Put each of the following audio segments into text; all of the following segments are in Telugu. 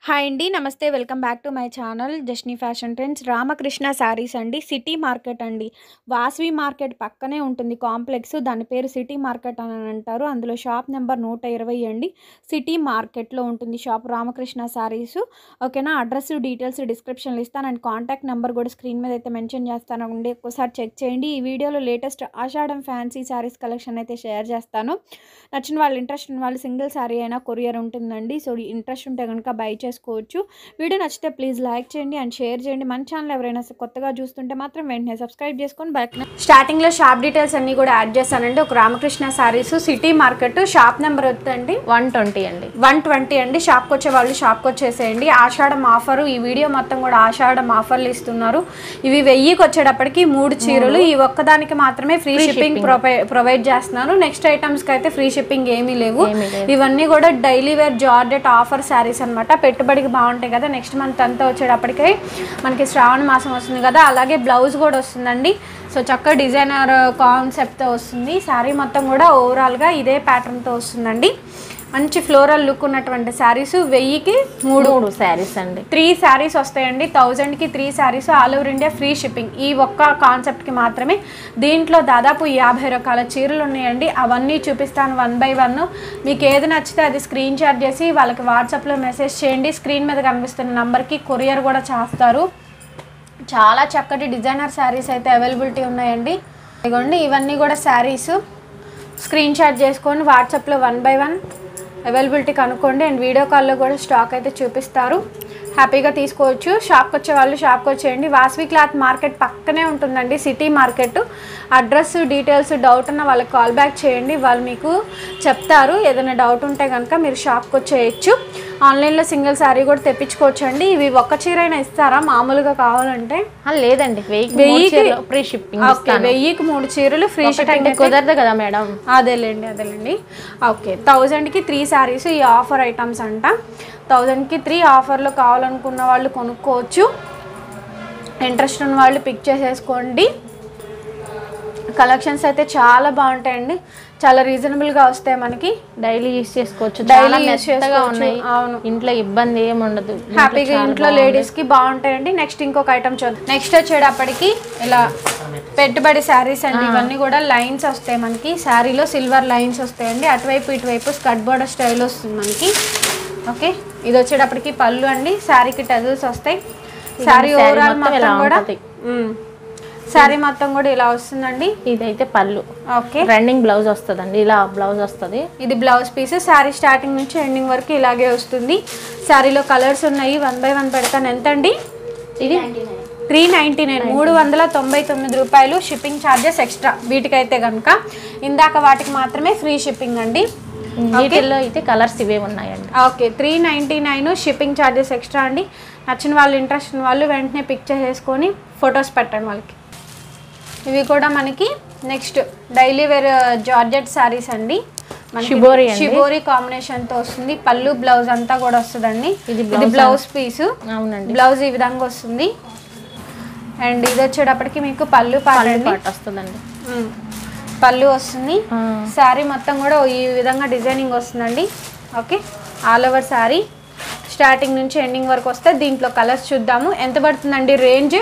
హాయ్ అండి. నమస్తే. Welcome back to my channel జస్నీ ఫ్యాషన్ ట్రెండ్స్. రామకృష్ణ శారీస్ అండి. సిటీ మార్కెట్ అండి. వాసవి మార్కెట్ పక్కనే ఉంటుంది కాంప్లెక్స్. దాని పేరు సిటీ మార్కెట్ అని అంటారు. అందులో షాప్ నెంబర్ 120 అండి. సిటీ మార్కెట్‌లో ఉంటుంది షాప్ రామకృష్ణ శారీస్. ఓకేనా. అడ్రెస్ డీటెయిల్స్ డిస్క్రిప్షన్‌లో ఇస్తాను. అండ్ కాంటాక్ట్ నెంబర్ కూడా స్క్రీన్ మీద అయితే మెన్షన్ చేస్తానండి. ఒక్కసారి చెక్ చేయండి. ఈ వీడియోలో లేటెస్ట్ ఆషాఢం ఫ్యాన్సీ శారీస్ కలెక్షన్ అయితే షేర్ చేస్తాను. నచ్చిన వాళ్ళు ఇంట్రెస్ట్ ఉన్న వాళ్ళు సింగిల్ శారీ అయినా కొరియర్ ఉంటుందండి. సో ఇంట్రెస్ట్ ఉంటే గనుక బై చేసుకోవచ్చు. వీడియో నచ్చితే ప్లీజ్ లైక్ చేయండి అండ్ షేర్ చేయండి. మన ఛానల్ ఎవరైనా స కొత్తగా చూస్తుంటే మాత్రం వెంటనే సబ్స్క్రైబ్ చేసుకొని బయటన స్టార్టింగ్‌లో షాప్ డీటెయిల్స్ అన్నీ కూడా యాడ్ చేశానండి. ఒక Ramakrishna sarees city market shop number వద్దండి. 120 అండి 120 అండి. షాప్‌కి వచ్చే వాళ్ళు షాప్‌కి వచ్చేసేయండి. ఆషాఢం ఆఫరు ఈ వీడియో మొత్తం కూడా ఆషాఢం ఆఫర్లు ఇస్తున్నారు. ఇవి 1000కి వచ్చేటప్పటికి మూడు చీరలు ఈ ఒక్కదానికి మాత్రమే ఫ్రీ షిప్పింగ్ ప్రొవై ప్రొవైడ్ చేస్తున్నారు. నెక్స్ట్ ఐటమ్స్‌కి అయితే ఫ్రీ షిప్పింగ్ ఏమీ లేవు. ఏమీ లేవు. ఇవన్నీ కూడా daily wear georgette offer sarees అనమాట పెట్టుబడికి బాగుంటాయి కదా నెక్స్ట్ మంత్ అంతా వచ్చేటప్పటికి మనకి శ్రావణ మాసం వస్తుంది కదా అలాగే బ్లౌజ్ కూడా వస్తుందండి సో చక్కగా డిజైనర్ కాన్సెప్ట్తో వస్తుంది శారీ మొత్తం కూడా ఓవరాల్గా ఇదే ప్యాటర్న్తో వస్తుందండి మంచి ఫ్లోరల్ లుక్ ఉన్నటువంటి శారీస్ వెయ్యికి మూడు మూడు శారీస్ అండి త్రీ శారీస్ వస్తాయండి థౌజండ్కి three sarees all over India free shipping ఈ ఒక్క కాన్సెప్ట్కి మాత్రమే దీంట్లో దాదాపు యాభై రకాల చీరలు ఉన్నాయండి అవన్నీ చూపిస్తాను వన్ బై వన్ మీకు ఏది నచ్చితే అది స్క్రీన్ షాట్ చేసి వాళ్ళకి వాట్సాప్లో మెసేజ్ చేయండి స్క్రీన్ మీద కనిపిస్తున్న నెంబర్కి కొరియర్ కూడా చేస్తారు చాలా చక్కటి డిజైనర్ శారీస్ అయితే అవైలబిలిటీ ఉన్నాయండి ఇదిగోండి ఇవన్నీ కూడా శారీస్ స్క్రీన్ షాట్ చేసుకొని వాట్సాప్లో వన్ బై వన్ అవైలబిలిటీ కనుక్కోండి అండ్ వీడియో కాల్లో కూడా స్టాక్ అయితే చూపిస్తారు హ్యాపీగా తీసుకోవచ్చు షాప్కి వచ్చే వాళ్ళు షాప్కి వచ్చేయండి వాసవి క్లాత్ మార్కెట్ పక్కనే ఉంటుందండి city market address details doubt ఉన్న వాళ్ళకి కాల్ బ్యాక్ చేయండి వాళ్ళు మీకు చెప్తారు ఏదైనా డౌట్ ఉంటే కనుక మీరు షాప్కి వచ్చేయచ్చు ఆన్లైన్లో సింగిల్ శారీ కూడా తెప్పించుకోవచ్చు అండి ఇవి ఒక్క చీరైనా ఇస్తారా మామూలుగా కావాలంటే ఆ, లేదండి వెయ్యికి వెయ్యికి ఫ్రీ షిప్పింగ్ ఓకే వెయ్యికి మూడు చీరలు ఫ్రీ ఒకటంటే షిప్పింగ్ కుదరదు కదా మేడం అదేలేండి అదేలేండి ఓకే థౌజండ్కి త్రీ శారీస్ ఈ ఆఫర్ ఐటమ్స్ అంట థౌజండ్కి త్రీ ఆఫర్లో కావాలనుకున్న వాళ్ళు కొనుక్కోవచ్చు ఇంట్రెస్ట్ ఉన్న వాళ్ళు పిక్ చేసేసుకోండి కలెక్షన్స్ అయితే చాలా బాగుంటాయండి చాలా రీజనబుల్గా వస్తాయి మనకి డైలీ యూస్ చేసుకోవచ్చు Daily చాలా use మెత్తగా చేసుకోవచ్చు. ఉన్నాయి అవును. ఇంట్లో ఇబ్బంది ఏమి ఉండదు హ్యాపీగా ఇంట్లో లేడీస్కి బాగుంటాయండి నెక్స్ట్ ఇంకొక ఐటమ్ చూద్దాం నెక్స్ట్ వచ్చేటప్పటికి ఇలా పెట్టుబడి శారీస్ అండి ఇవన్నీ కూడా లైన్స్ వస్తాయి మనకి శారీలో సిల్వర్ లైన్స్ వస్తాయండి అటువైపు ఇటువైపు స్కర్ట్ బోర్డర్ స్టైల్ వస్తుంది మనకి ఓకే ఇది వచ్చేటప్పటికి పళ్ళు అండి శారీకి టజల్స్ వస్తాయి శారీ శారీ ఓవరాల్ మొత్తం ఇలా మొత్తం కూడా ఉంటది. శారీ మొత్తం కూడా ఇలా వస్తుందండి ఇదైతే పళ్ళు ఓకే రన్నింగ్ బ్లౌజ్ వస్తుందండి ఇలా బ్లౌజ్ వస్తుంది ఇది బ్లౌజ్ పీస్ శారీ స్టార్టింగ్ నుంచి ఎండింగ్ వరకు ఇలాగే వస్తుంది శారీలో కలర్స్ ఉన్నాయి వన్ బై వన్ పెడతాను ఎంత అండి ఇది త్రీ నైంటీ నైన్ మూడు వందల తొంభై తొమ్మిది రూపాయలు షిప్పింగ్ ఛార్జెస్ ఎక్స్ట్రా వీటికైతే కనుక ఇందాక వాటికి మాత్రమే ఫ్రీ షిప్పింగ్ అండి వీటిల్లో అయితే కలర్స్ ఇవే ఉన్నాయండి okay three ninety nine shipping charges extra అండి నచ్చిన వాళ్ళు ఇంట్రెస్ట్ ఉన్న వాళ్ళు వెంటనే పిక్ చేసేసుకొని ఫొటోస్ పెట్టండి వాళ్ళకి ఇవి కూడా మనకి next daily wear georgette sarees అండి మనకి షిబోరి అండి. షిబోరి కాంబినేషన్ తో వస్తుంది పళ్ళు బ్లౌజ్ అంతా కూడా వస్తుందండి ఇది ఇది బ్లౌజ్ పీసు అవునండి బ్లౌజ్ ఈ విధంగా వస్తుంది అండ్ ఇది వచ్చేటప్పటికి మీకు పళ్ళు పాట పళ్ళు అండి. పాట వస్తుందండి ఉమ్. పళ్ళు వస్తుంది ఆ, శారీ మొత్తం కూడా ఈ విధంగా డిజైనింగ్ వస్తుందండి okay all over saree starting నుంచి ఎండింగ్ వరకు వస్తే దీంట్లో కలర్స్ చూద్దాము ఎంత పడుతుందండి రేంజ్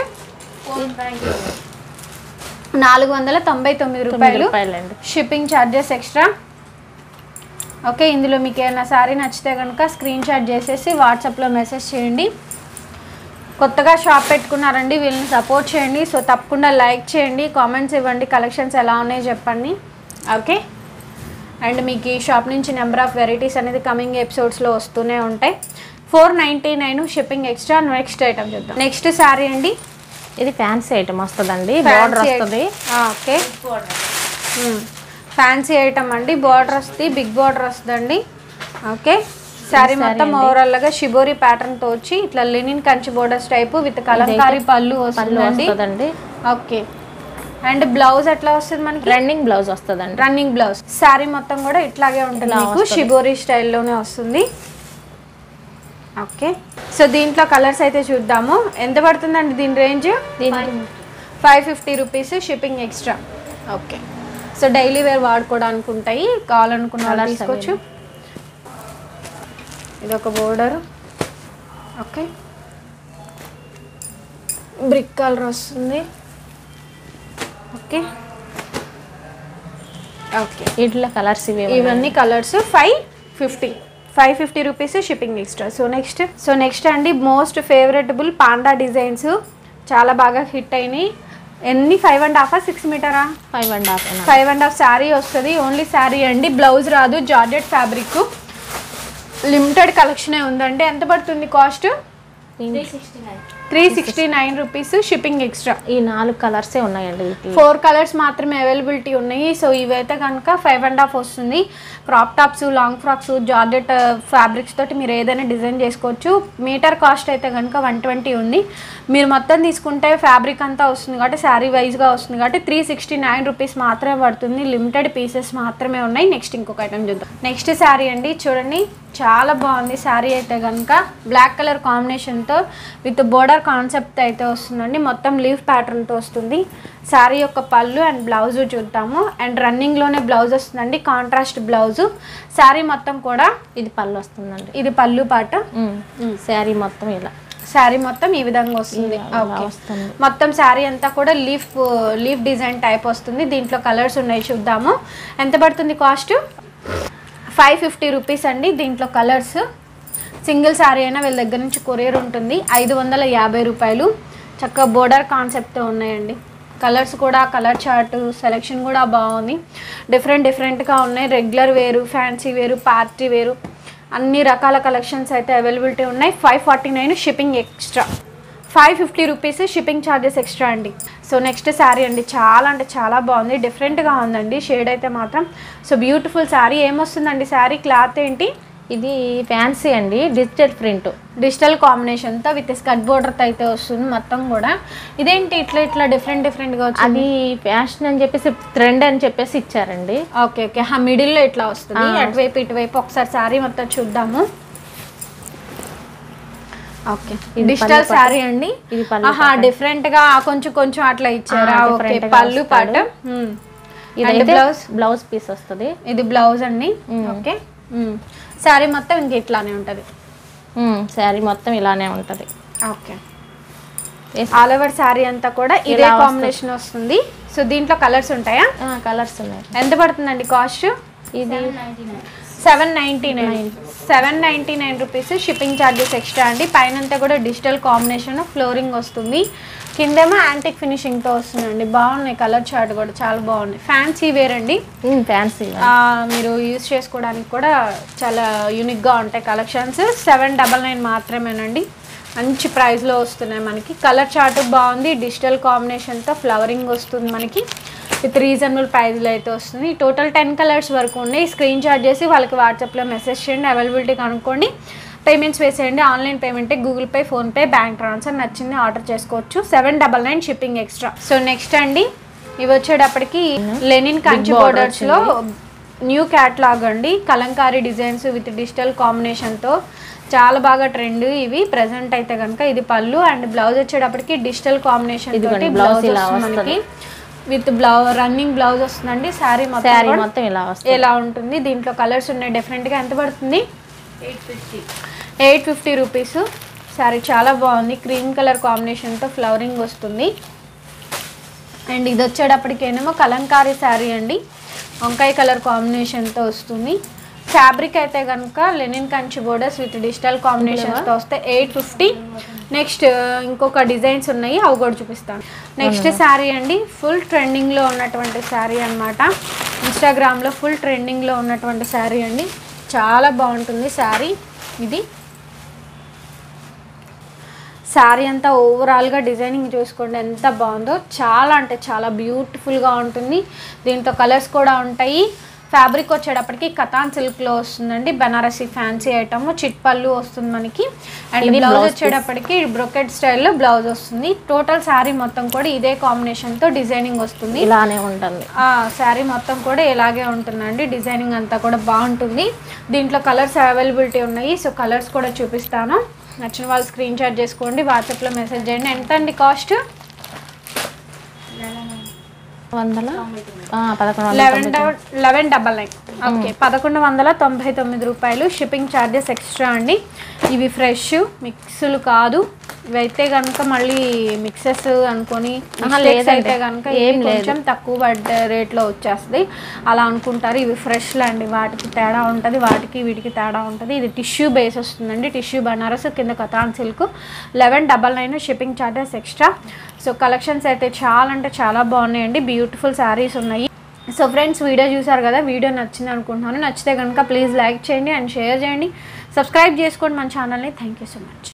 నాలుగు వందల తొంభై తొమ్మిది తొమ్మిది రూపాయలు రూపాయలండి షిప్పింగ్ ఛార్జెస్ ఎక్స్ట్రా ఓకే ఇందులో మీకు ఏమైనా శారీ నచ్చితే కనుక స్క్రీన్ షాట్ చేసేసి వాట్సాప్లో మెసేజ్ చేయండి కొత్తగా షాప్ పెట్టుకున్నారండి వీళ్ళని సపోర్ట్ చేయండి సో తప్పకుండా లైక్ చేయండి కామెంట్స్ ఇవ్వండి కలెక్షన్స్ ఎలా ఉన్నాయో చెప్పండి ఓకే అండ్ మీకు ఈ షాప్ నుంచి నెంబర్ ఆఫ్ వెరైటీస్ అనేది కమింగ్ ఎపిసోడ్స్లో వస్తూనే ఉంటాయి four ninety nine shipping extra next item చూద్దాం నెక్స్ట్ శారీ అండి ఇది ఫ్యాన్సీ ఐటమ్ వస్తుందండి బార్డర్ Fancy వస్తుంది ఆ, ఓకే ఫ్యాన్సీ ఐటమ్ అండి బార్డర్ వస్తుంది బిగ్ బార్డర్ వస్తుందండి ఓకే శారీ మొత్తం ఓవరాల్ గా షిబోరి ప్యాటర్న్ తో వచ్చి ఇట్లా linen Kanchi borders type with kalamkari పళ్ళు పళ్ళు వస్తుందండి వస్తుందండి ఓకే అండ్ బ్లౌజ్ ఎట్లా వస్తుంది మనకి రన్నింగ్ బ్లౌజ్ వస్తుందండి రన్నింగ్ బ్లౌజ్ శారీ మొత్తం కూడా ఇట్లాగే ఉంటుంది మీకు షిబోరి స్టైల్లోనే వస్తుంది ఓకే సో దీంట్లో కలర్స్ అయితే చూద్దాము ఎంత పడుతుందండి దీని రేంజ్ దీని five fifty rupees shipping extra okay so daily wear వాడుకోవడానికి ఉంటాయి కావాలనుకున్న వాళ్ళు తీసుకోవచ్చు ఇది ఒక బోర్డర్ ఓకే బ్రిక్ కలర్ వస్తుంది ఓకే ఓకే వీటిలో కలర్స్ ఇవే ఉన్నాయి. ఇవన్నీ colours five fifty five fifty rupees shipping extra so next so next అండి మోస్ట్ ఫేవరెటబుల్ పాండా డిజైన్స్ చాలా బాగా హిట్ అయినాయి ఎన్ని ఫైవ్ అండ్ హాఫా సిక్స్ మీటరా ఫైవ్ అండ్ హాఫ్ అయినా. ఫైవ్ అండ్ హాఫ్ శారీ వస్తుంది ఓన్లీ శారీ అండి బ్లౌజ్ రాదు జార్జెట్ ఫ్యాబ్రిక్ లిమిటెడ్ కలెక్షనే ఉందండి ఎంత పడుతుంది cost three sixty nine rupees shipping extra ఈ నాలుగు కలర్సే ఉన్నాయండి వీటిలో ఫోర్ కలర్స్ మాత్రమే అవైలబిలిటీ ఉన్నాయి సో ఇవైతే కనుక ఫైవ్ అండ్ హాఫ్ వస్తుంది crop tops long frocks georgette fabrics తోటి మీరు ఏదైనా డిజైన్ చేసుకోవచ్చు మీటర్ కాస్ట్ అయితే కనుక వన్ ట్వంటీ ఉంది మీరు మొత్తం తీసుకుంటే ఫ్యాబ్రిక్ అంతా వస్తుంది కాబట్టి శారీ వైజ్గా వస్తుంది కాబట్టి త్రీ సిక్స్టీ నైన్ రూపీస్ మాత్రమే పడుతుంది లిమిటెడ్ పీసెస్ మాత్రమే ఉన్నాయి నెక్స్ట్ ఇంకొక ఐటమ్ చూద్దాం నెక్స్ట్ శారీ అండి చూడండి చాలా బాగుంది శారీ అయితే కనుక బ్లాక్ కలర్ కాంబినేషన్తో విత్ బోర్డర్ కాన్సెప్ట్ అయితే వస్తుందండి మొత్తం లీఫ్ ప్యాటర్న్తో వస్తుంది శారీ యొక్క పళ్ళు అండ్ బ్లౌజ్ చూద్దాము అండ్ రన్నింగ్లోనే బ్లౌజ్ వస్తుందండి కాంట్రాస్ట్ బ్లౌజు శారీ మొత్తం కూడా ఇది పళ్ళు వస్తుందండి ఇది పళ్ళు పాట శారీ మొత్తం ఇలా శారీ మొత్తం ఈ విధంగా వస్తుంది ఇలా ఓకే వస్తుంది మొత్తం శారీ అంతా కూడా లీఫ్ లీఫ్ డిజైన్ టైప్ వస్తుంది దీంట్లో కలర్స్ ఉన్నాయి చూద్దాము ఎంత పడుతుంది కాస్ట్ ఫైవ్ ఫిఫ్టీ రూపీస్ అండి దీంట్లో కలర్స్ సింగిల్ శారీ అయినా వీళ్ళ దగ్గర నుంచి కొరియర్ ఉంటుంది ఐదు వందల యాభై రూపాయలు చక్కగా బోర్డర్ కాన్సెప్ట్తో ఉన్నాయండి కలర్స్ కూడా కలర్ చార్ట్ సెలెక్షన్ కూడా బాగుంది డిఫరెంట్ డిఫరెంట్గా ఉన్నాయి రెగ్యులర్ వేరు ఫ్యాన్సీ వేరు పార్టీ వేరు అన్ని రకాల కలెక్షన్స్ అయితే అవైలబిలిటీ ఉన్నాయి five forty nine shipping extra five fifty rupees shipping charges extra అండి సో నెక్స్ట్ శారీ అండి చాలా అంటే చాలా బాగుంది డిఫరెంట్గా ఉందండి షేడ్ అయితే మాత్రం సో బ్యూటిఫుల్ శారీ ఏమొస్తుందండి శారీ క్లాత్ ఏంటి ఇది ఫ్యాన్సీ అండి డిజిటల్ ప్రింట్ డిజిటల్ కాంబినేషన్తో విత్ స్కర్ట్ బోర్డర్తో అయితే వస్తుంది మొత్తం కూడా ఇదేంటి ఇట్లా ఇట్లా డిఫరెంట్ డిఫరెంట్గా వచ్చింది అది ఫ్యాషన్ అని చెప్పేసి ట్రెండ్ అని చెప్పేసి ఇచ్చారండి ఓకే ఓకే హా మిడిల్లో ఇట్లా వస్తుంది అటువైపు ఇటువైపు ఒకసారి శారీ మొత్తం చూద్దాము ఓకే ఇది డిజిటల్ పళ్ళు పాట. శారీ అండి ఇది పళ్ళు ఆహా డిఫరెంట్ గా కొంచెం కొంచెం అట్లా ఇచ్చారా ఆ, ఓకే different గా పళ్ళు పాట వస్తాడు. మ్మ్. ఇదైతే బ్లౌజ్ బ్లౌజ్ బ్లౌజ్ పీస్ వస్తుంది ఇది బ్లౌజ్ అండి ఓకే శారీ మొత్తం ఇంక ఇట్లానే ఉంటది శారీ మొత్తం ఇలానే ఉంటది ఓకే వేస్- ఆల్ ఓవర్ శారీ అంతా కూడా ఇదే ఇలా వస్తుంది. కాంబినేషన్ వస్తుంది సో దీంట్లో కలర్స్ ఉంటాయా ఆ, కలర్స్ ఉన్నాయి ఎంత పడుతుందండి కాస్ట్ ఇది seven ninety nine seven ninety nine rupees shipping charges extra అండి పైన అంతా కూడా డిజిటల్ కాంబినేషన్ ఫ్లోరింగ్ వస్తుంది కిందేమో యాంటిక్ ఫినిషింగ్తో వస్తుందండి బాగున్నాయి కలర్ చార్ట్ కూడా చాలా బాగున్నాయి ఫ్యాన్సీ వేర్ అండి ఫ్యాన్సీ ఆ, మీరు యూజ్ చేసుకోవడానికి కూడా చాలా యూనిక్గా ఉంటాయి కలెక్షన్స్ సెవెన్ డబల్ నైన్ మాత్రమేనండి మంచి ప్రైస్లో వస్తున్నాయి మనకి కలర్ చార్ట్ బాగుంది డిజిటల్ కాంబినేషన్తో ఫ్లవరింగ్ వస్తుంది మనకి విత్ రీజనబుల్ ప్రైస్లో అయితే వస్తుంది టోటల్ టెన్ కలర్స్ వరకు ఉన్నాయి స్క్రీన్ షాట్ చేసి వాళ్ళకి వాట్సాప్లో మెసేజ్ చేయండి అవైలబిలిటీ కనుక్కోండి పేమెంట్స్ వేసేయండి ఆన్లైన్ పేమెంటే Google Pay PhonePe bank transfer నచ్చింది ఆర్డర్ చేసుకోవచ్చు seven double nine shipping extra so next అండి ఇవి వచ్చేటప్పటికి లెనిన్ కంచి border బోర్డర్స్లో న్యూ క్యాట్లాగ్ అండి కలంకారీ డిజైన్స్ విత్ డిజిటల్ కాంబినేషన్తో చాలా బాగా ట్రెండ్ ఇవి ప్రెసెంట్ అయితే కనుక ఇది పళ్ళు అండ్ బ్లౌజ్ వచ్చేటప్పటికి డిజిటల్ కాంబినేషన్ ఇదిగోండి, తోటి blouse బ్లౌజ్ ఇలా వస్తుంది మనకి విత్ బ్లౌ రన్నింగ్ బ్లౌజ్ వస్తుందండి శారీ మొత్తం శారీ కూడా మొత్తం ఇలా వస్తుంది ఎలా ఉంటుంది దీంట్లో కలర్స్ ఉన్నాయి డిఫరెంట్గా ఎంత పడుతుంది ఎయిట్ ఫిఫ్టీ రూపీస్ శారీ చాలా బాగుంది క్రీమ్ కలర్ కాంబినేషన్తో ఫ్లవరింగ్ వస్తుంది అండ్ ఇది వచ్చేటప్పటికేనేమో కలంకారీ శారీ అండి వంకాయ కలర్ కాంబినేషన్తో వస్తుంది ఫ్యాబ్రిక్ అయితే కనుక linen Kanchi borders with digital కాంబినేషన్స్తో వస్తే ఎయిట్ ఫిఫ్టీ నెక్స్ట్ ఇంకొక డిజైన్స్ ఉన్నాయి అవి కూడా చూపిస్తాను నెక్స్ట్ శారీ అండి ఫుల్ ట్రెండింగ్లో ఉన్నటువంటి శారీ అనమాట ఇన్స్టాగ్రామ్లో ఫుల్ ట్రెండింగ్లో ఉన్నటువంటి శారీ అండి చాలా బాగుంటుంది శారీ ఇది శారీ అంతా ఓవరాల్గా డిజైనింగ్ చూసుకోండి ఎంత బాగుందో చాలా అంటే చాలా బ్యూటిఫుల్గా ఉంటుంది దీంట్లో కలర్స్ కూడా ఉంటాయి ఫ్యాబ్రిక్ వచ్చేటప్పటికి కథాన్ సిల్క్లో వస్తుందండి బనారసి ఫ్యాన్సీ ఐటమ్ చిట్ పళ్ళు వస్తుంది మనకి అండ్ ఇది బ్లౌజ్ blouse వచ్చేటప్పటికి బ్రొకెట్ స్టైల్లో బ్లౌజ్ వస్తుంది టోటల్ శారీ మొత్తం కూడా ఇదే కాంబినేషన్తో డిజైనింగ్ వస్తుంది ఇలానే ఉంటుంది ఆ శారీ మొత్తం కూడా ఇలాగే ఉంటుందండి డిజైనింగ్ అంతా కూడా బాగుంటుంది దీంట్లో కలర్స్ అవైలబిలిటీ ఉన్నాయి సో కలర్స్ కూడా చూపిస్తాను నచ్చిన వాళ్ళు స్క్రీన్ షాట్ చేసుకోండి వాట్సాప్లో మెసేజ్ చేయండి ఎంత అండి కాస్ట్ వందల ఆ, పదకొండు వందల eleven eleven double nine okay పదకొండు వందల తొంభై తొమ్మిది రూపాయలు షిప్పింగ్ ఛార్జెస్ ఎక్స్ట్రా అండి ఇవి ఫ్రెష్ మిక్స్లు కాదు ఇవైతే కనుక మళ్ళీ మిక్సెస్ అనుకొని mistakes అయితే కనుక ఏం కొంచెం తక్కువ పడ్డ రేట్లో వచ్చేస్తుంది అలా అనుకుంటారు ఇవి ఫ్రెష్లు అండి వాటికి తేడా ఉంటుంది వాటికి వీటికి తేడా ఉంటుంది ఇది టిష్యూ బేస్ వస్తుందండి టిష్యూ బనారస్ కింద Katan silk eleven double nine shipping charges extra so collections అయితే చాలా అంటే చాలా బాగున్నాయండి బ్యూటిఫుల్ శారీస్ ఉన్నాయి సో ఫ్రెండ్స్ వీడియో చూసారు కదా వీడియో నచ్చింది అనుకుంటున్నాను నచ్చితే కనుక ప్లీజ్ లైక్ చేయండి అండ్ షేర్ చేయండి సబ్స్క్రైబ్ చేసుకోండి మన ఛానల్ని థ్యాంక్ యూ సో మచ్